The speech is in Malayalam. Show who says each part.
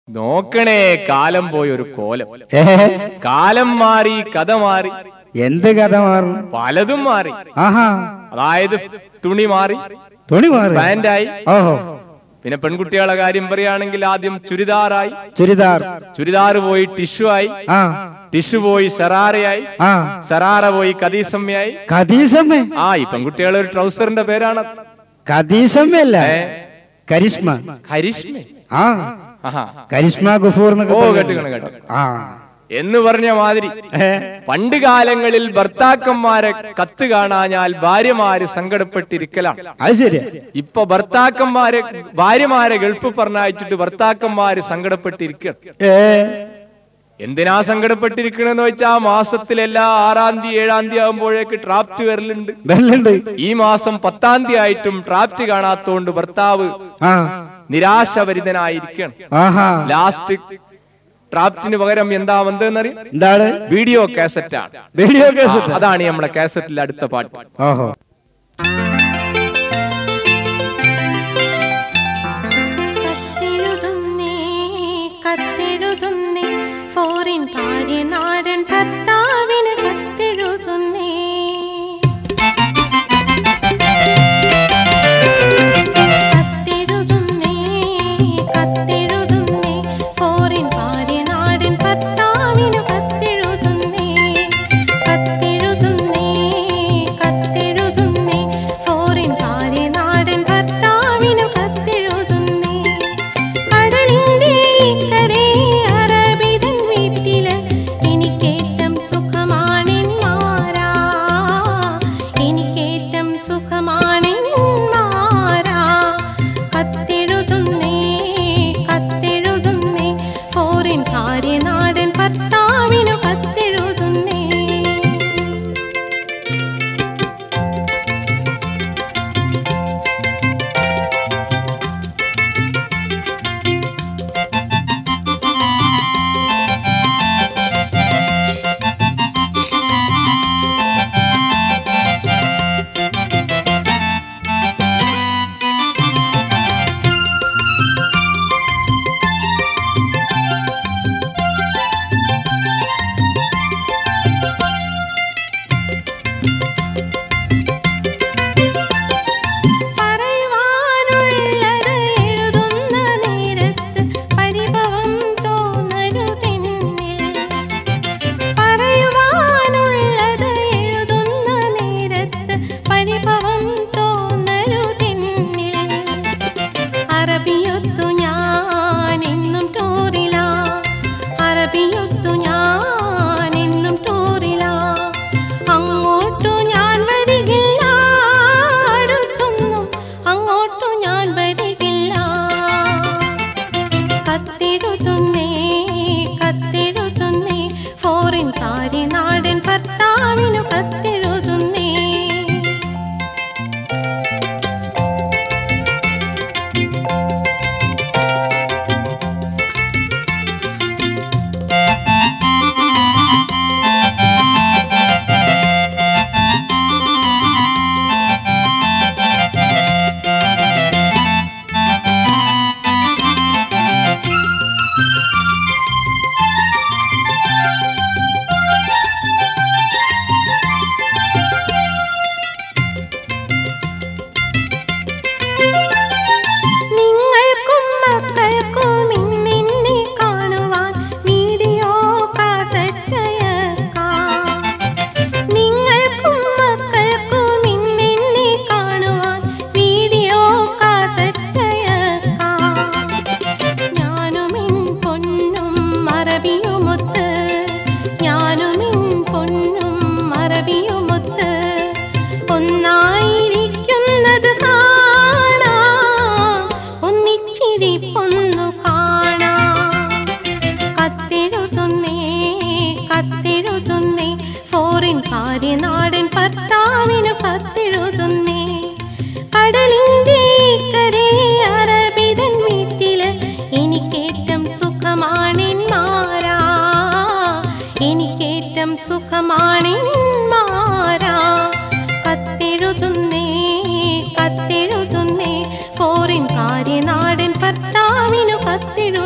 Speaker 1: നോക്കണേ കാലം പോയ ഒരു കോലം
Speaker 2: ഏ
Speaker 1: കാലം മാറി കഥ മാറി
Speaker 2: എന്ത് കഥ മാറും
Speaker 1: പലതും മാറി
Speaker 2: ആഹാ
Speaker 1: അതായത് തുണി മാറി
Speaker 2: തുണി മാറി
Speaker 1: പാന്റായി
Speaker 2: ഓഹോ
Speaker 1: പിന്നെ പെൺകുട്ടികളെ കാര്യം പറയുകയാണെങ്കിൽ ആദ്യം ചുരിദാറായി
Speaker 2: ചുരിദാർ
Speaker 1: ചുരിദാർ പോയി ടിഷ്യൂ ആയി
Speaker 2: ആ
Speaker 1: ടിഷ്യൂ പോയി സറാറയായി
Speaker 2: ആ
Speaker 1: സറാറ പോയി കദീസമ്മയായി
Speaker 2: കദീസമ്മ
Speaker 1: ആ ഈ പെൺകുട്ടികളെ ഒരു ട്രൗസറിന്റെ പേരാണ്
Speaker 2: കദീസമ്മയല്ല
Speaker 1: ഏ?
Speaker 2: കരിഷ്മ
Speaker 1: കരിഷ്മ
Speaker 2: ആ
Speaker 1: ആഹാ
Speaker 2: കരിഷ്മ ഗഫൂർ എന്നൊക്കെ
Speaker 1: ഓ
Speaker 2: പറഞ്ഞ-
Speaker 1: കേട്ടുകണ് കേട്ടു
Speaker 2: ആ
Speaker 1: എന്ന് പറഞ്ഞ മാതിരി
Speaker 2: ഏ?
Speaker 1: പണ്ട് കാലങ്ങളിൽ ഭർത്താക്കന്മാരെ കത്ത് കാണാഞ്ഞാൽ ഭാര്യമാര് സങ്കടപ്പെട്ടിരിക്കലാണ്
Speaker 2: അത് ശരിയാ
Speaker 1: ഇപ്പൊ ഭർത്താക്കന്മാരെ ഭാര്യമാരെ ഗൾഫ് പറഞ്ഞയച്ചിട്ട് ഭർത്താക്കന്മാര് സങ്കടപ്പെട്ടിരിക്കണം
Speaker 2: ഏ
Speaker 1: എന്തിനാ സങ്കടപ്പെട്ടിരിക്കണെന്ന് വെച്ചാ മാസത്തിലെല്ലാ ആറാം തീയതി ഏഴാം തീയതി ആകുമ്പോഴേക്ക് ഡ്രാഫ്റ്റ് വരലുണ്ട്
Speaker 2: വെല്ലുണ്ട്
Speaker 1: ഈ മാസം പത്താം തീയതി ആയിട്ടും ഡ്രാഫ്റ്റ് കാണാത്തോണ്ട് ഭർത്താവ്
Speaker 2: ആ
Speaker 1: നിരാശഭരിതനായിരിക്കണം
Speaker 2: ആഹാ
Speaker 1: ലാസ്റ്റ് ഡ്രാഫ്റ്റിന് പകരം എന്താ വന്നതെന്നറിയാം
Speaker 2: എന്താണ്
Speaker 1: വീഡിയോ കാസറ്റ് ആണ്
Speaker 2: വീഡിയോ
Speaker 1: ആ,
Speaker 2: കേസറ്റ്
Speaker 1: അതാണ് നമ്മുടെ കാസറ്റിലെ അടുത്ത പാട്ട്
Speaker 2: ഓഹോ
Speaker 3: കത്തെഴുതുന്നേ കത്തെഴുതുന്നേ ഫോറിൻ ഭാര്യ നാടൻ ഭർത്താവിന് കത്തെഴുതുന്നേ കത്തെഴുതുന്നേ കത്തെഴുതുന്നേ ഫോറിൻ ഭാര്യ നാടൻ ഭർത്താവിന് കത്തെഴുതുന്നേ കത്തെഴുതുന്നേ കത്തെഴുതുന്നേ ഫോറിൻ ഭാര്യ നാടൻ ഭർത്താവിന് കത്തെഴുതുന്നേ കടലിന്റെ ഇക്കരെ അറബിതൻ വീട്ടില് എനിക്കേറ്റം സുഖമാണെൻ മാറാ എനിക്കേറ്റം സുഖമാണെൻ മാറാ കത്തെഴുതുന്നേ കത്തെഴുതുന്നേ ഫോറിൻ ഭാര്യ നാടൻ ഭർത്താവിനു കത്തെഴുതുന്നേ പറയുവാനുള്ളത് എഴുതുന്ന നേരത്ത് പരിഭവം തോന്നരുതെന്നിൽ പറയുവാനുള്ളത് എഴുതുന്ന നേരത്ത് പരിഭവം തോന്നരുതെന്നിൽ അറബിയൊത്തു ഞാൻ എന്നും ടൂറില അറബിയൊത്തു ഞാൻ എന്നും ടൂറില അങ്ങോട്ടു ഞാൻ വരികില്ല അടുത്തൊന്നും അങ്ങോട്ടു ഞാൻ വരികില്ല കത്തെഴുതുന്നേ കത്തെഴുതുന്നേ ഫോറിൻ നാടൻ ഭർത്താവിനു കത്തെഴുതുന്നേ നിങ്ങൾക്കും മക്കൾക്കും ഇന്നെന്നെ കാണുവാൻ വീഡിയോ കാസറ്റയക്കാം നിങ്ങൾക്കും മക്കൾക്കും ഇന്നെന്നെ കാണുവാൻ വീഡിയോ കാസറ്റയക്കാം ഞാനുമിൻ പൊന്നും മറവിയുമൊത്ത് ഞാനുമിൻ പൊന്നും മറവിയുമൊത്ത് ഒന്നായിരിക്കുന്നത് കാണാം ഒന്നിച്ചിരി പൊന്നു കാണാം കത്തെഴുതുന്നേ കത്തെഴുതുന്നേ ഫോറിൻ നാടൻ ഭർത്താവിനു കത്തെഴുതുന്നേ കടലിന്റെ ഇക്കരെ അറബിതൻ വീട്ടില് എനിക്കേറ്റം സുഖമാണെൻ മാറാ എനിക്കേറ്റം സുഖമാണെൻ മാറാ കത്തെഴുതുന്നേ കത്തെഴുതുന്നേ ഫോറിൻ നാടൻ ഭർത്താവിനു കത്തെഴു